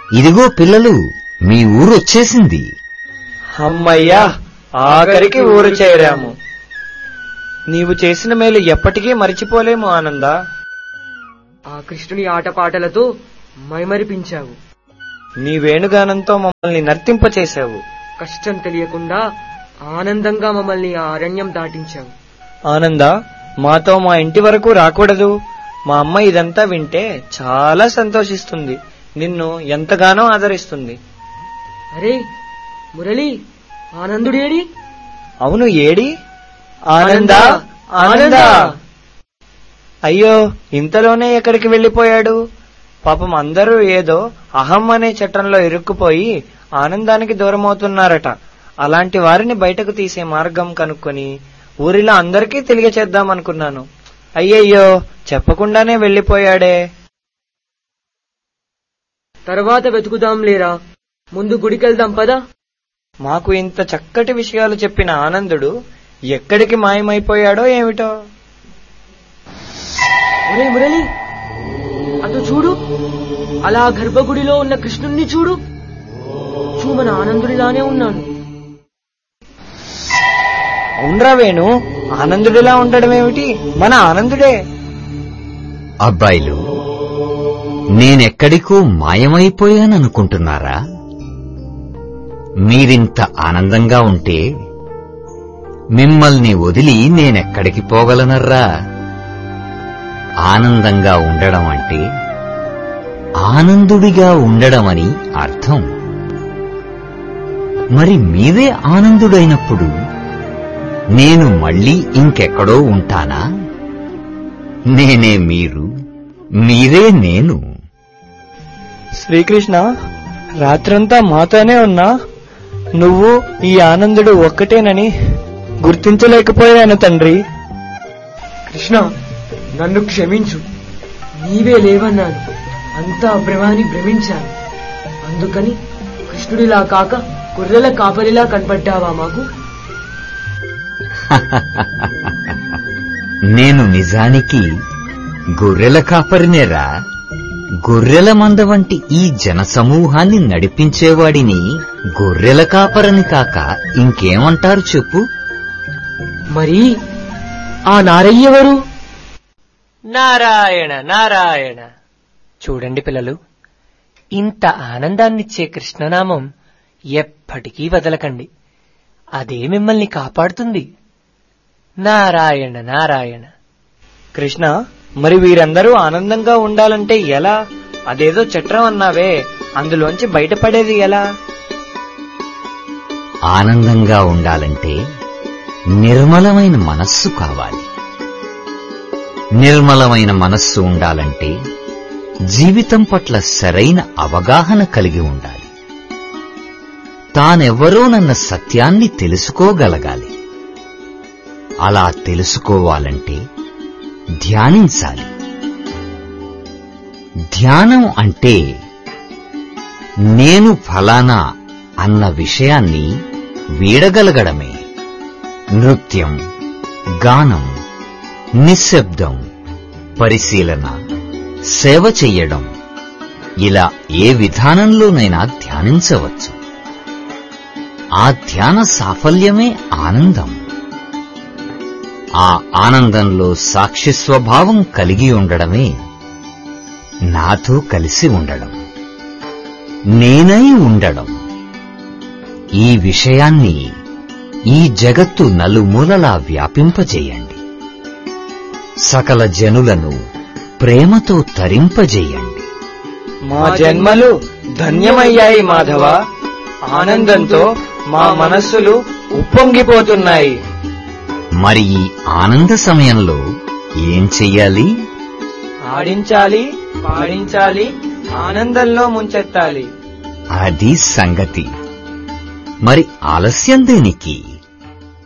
ఇదిగో పిల్లలు మీ ఊరు వచ్చేసింది అమ్మయ్యా ఆఖరికి ఊరు చేరాము నీవు చేసిన మేలు ఎప్పటికీ మరిచిపోలేము ఆనందా ఆ కృష్ణుని ఆటపాటలతో మైమరిపించావు నీ వేణుగానంతో మమ్మల్ని నర్తింపచేశావు కష్టం తెలియకుండా ఆనందంగా మమ్మల్ని ఆ అరణ్యం దాటించావు ఆనందా మాతో మా ఇంటి వరకు రాకూడదు మా అమ్మ ఇదంతా వింటే చాలా సంతోషిస్తుంది నిన్ను ఎంతగానో ఆదరిస్తుంది అరే మురళి ఆనందుడేడి అవును ఏడి ఆనందా ఆనందా అయ్యో ఇంతలోనే ఎక్కడికి వెళ్ళిపోయాడు పాపం అందరూ ఏదో అహం అనే చట్టంలో ఇరుక్కుపోయి ఆనందానికి దూరమవుతున్నారట అలాంటి వారిని బయటకు తీసే మార్గం కనుక్కొని ఊరిలో అందరికీ తెలియచేద్దాం అనుకున్నాను అయ్యయ్యో చెప్పకుండానే వెళ్ళిపోయాడే తర్వాత వెతుకుదాం లేరా ముందు గుడికెళ్దాం పదా మాకు ఇంత చక్కటి విషయాలు చెప్పిన ఆనందుడు ఎక్కడికి మాయమైపోయాడో ఏమిటో ఒరే మురళి అటు చూడు అలా గర్భగుడిలో ఉన్న కృష్ణుణ్ణి చూడు చూ మన ఆనందుడిలానే ఉన్నాను అవునరా వేణు ఆనందుడిలా ఉండడం ఏమిటి మన ఆనందుడే అబ్బాయిలు నేనెక్కడికో మాయమైపోయాననుకుంటున్నారా మీరింత ఆనందంగా ఉంటే మిమ్మల్ని వదిలి నేనెక్కడికి పోగలనర్రా ఆనందంగా ఉండడం అంటే ఆనందుడిగా ఉండడమని అర్థం మరి మీరే ఆనందుడైనప్పుడు నేను మళ్ళీ ఇంకెక్కడో ఉంటానా నేనే మీరు మీరే నేను శ్రీకృష్ణ రాత్రంతా మాతోనే ఉన్నా నువ్వు ఈ ఆనందుడు ఒక్కటేనని గుర్తించలేకపోయాను తండ్రి కృష్ణ నన్ను క్షమించు నీవే లేవన్నాను అంతా భ్రమాని భ్రమించాను అందుకని కృష్ణుడిలా కాక గొర్రెల కాపరిలా కనపడ్డావా మాకు నేను నిజానికి గొర్రెల కాపరినేరా గొర్రెల మంద వంటి ఈ జనసమూహాన్ని నడిపించేవాడిని గొర్రెల కాపరని కాక ఇంకేమంటారు చెప్పు మరి ఆ నారయ్యెవరు నారాయణ నారాయణ చూడండి పిల్లలు ఇంత ఆనందాన్నిచ్చే కృష్ణనామం ఎప్పటికీ వదలకండి అదే మిమ్మల్ని కాపాడుతుంది నారాయణ నారాయణ కృష్ణ మరి వీరందరూ ఆనందంగా ఉండాలంటే ఎలా అదేదో చట్రం అన్నావే అందులోంచి బయటపడేది ఎలా ఆనందంగా ఉండాలంటే నిర్మలమైన మనస్సు కావాలి నిర్మలమైన మనస్సు ఉండాలంటే జీవితం పట్ల సరైన అవగాహన కలిగి ఉండాలి తానెవ్వరోనన్న సత్యాన్ని తెలుసుకోగలగాలి అలా తెలుసుకోవాలంటే ధ్యానించాలి ధ్యానం అంటే నేను ఫలానా అన్న విషయాన్ని వీడగలగడమే నృత్యం గానం నిశ్శబ్దం పరిశీలన సేవ చెయ్యడం ఇలా ఏ విధానంలోనైనా ధ్యానించవచ్చు ఆ ధ్యాన సాఫల్యమే ఆనందం ఆ ఆనందంలో సాక్షి స్వభావం కలిగి ఉండడమే నాతో కలిసి ఉండడం నేనై ఉండడం ఈ విషయాన్ని ఈ జగత్తు నలుమూలలా వ్యాపింపజేయండి సకల జనులను ప్రేమతో తరింపజేయండి మా జన్మలు ధన్యమయ్యాయి మాధవ ఆనందంతో మా మనస్సులు ఉప్పొంగిపోతున్నాయి మరి ఈ ఆనంద సమయంలో ఏం చెయ్యాలి ఆడించాలి పాడించాలి ఆనందంలో ముంచెత్తాలి అది సంగతి మరి ఆలస్యం దేనికి